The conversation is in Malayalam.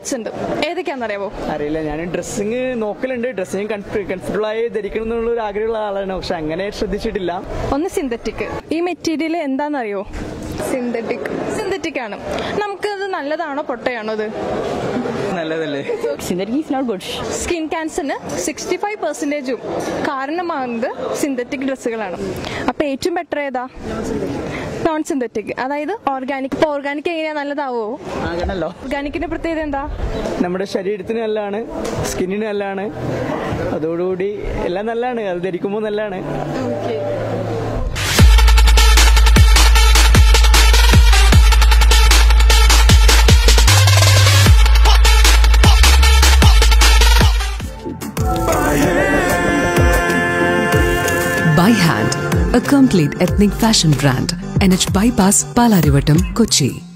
ക്ലോത്ത്സ് ഉണ്ട് ഏതൊക്കെയാണെന്ന് അറിയാമോ അറിയില്ല ഞാൻ ഡ്രസ്സിങ് നോക്കലുണ്ട് ഡ്രസ്സിങ് കംഫർട്ടബിൾ ആയി ധരിക്കണം എന്നുള്ള ഒരു ആഗ്രഹമുള്ള ആളാണ് പക്ഷെ അങ്ങനെ ശ്രദ്ധിച്ചിട്ടില്ല ഒന്ന് സിന്തറ്റിക് ഈ മെറ്റീരിയൽ എന്താണെന്നറിയോ സിന്തറ്റിക് സിന്തറ്റിക് ആണ് നമുക്കത് നല്ലതാണോ പൊട്ടയാണോ ഇത് നല്ലതല്ലേ Synthetic is not good. Skin ക്യാൻസറിന് സിക്സ്റ്റി ഫൈവ് പെർസെൻറ്റേജും കാരണമാകുന്നത് സിന്തറ്റിക് ഡ്രസ്സുകളാണ് അപ്പൊ ഏറ്റവും ബെറ്റർ ഏതാ നോൺ സിന്തറ്റിക് അതായത് ഓർഗാനിക് ഇപ്പൊ ഓർഗാനിക് എങ്ങനെയാ നല്ലതാവോ അങ്ങനല്ലോ ഓർഗാനിക്കിന്റെ പ്രത്യേകത എന്താ നമ്മുടെ ശരീരത്തിന് നല്ലതാണ് സ്കിന്നിന് നല്ലതാണ് അതോടുകൂടി എല്ലാം നല്ലതാണ് അത് ധരിക്കുമ്പോൾ നല്ലതാണ് By Hand, a complete ethnic fashion brand. NH Bypass, Palarivattam, Kochi.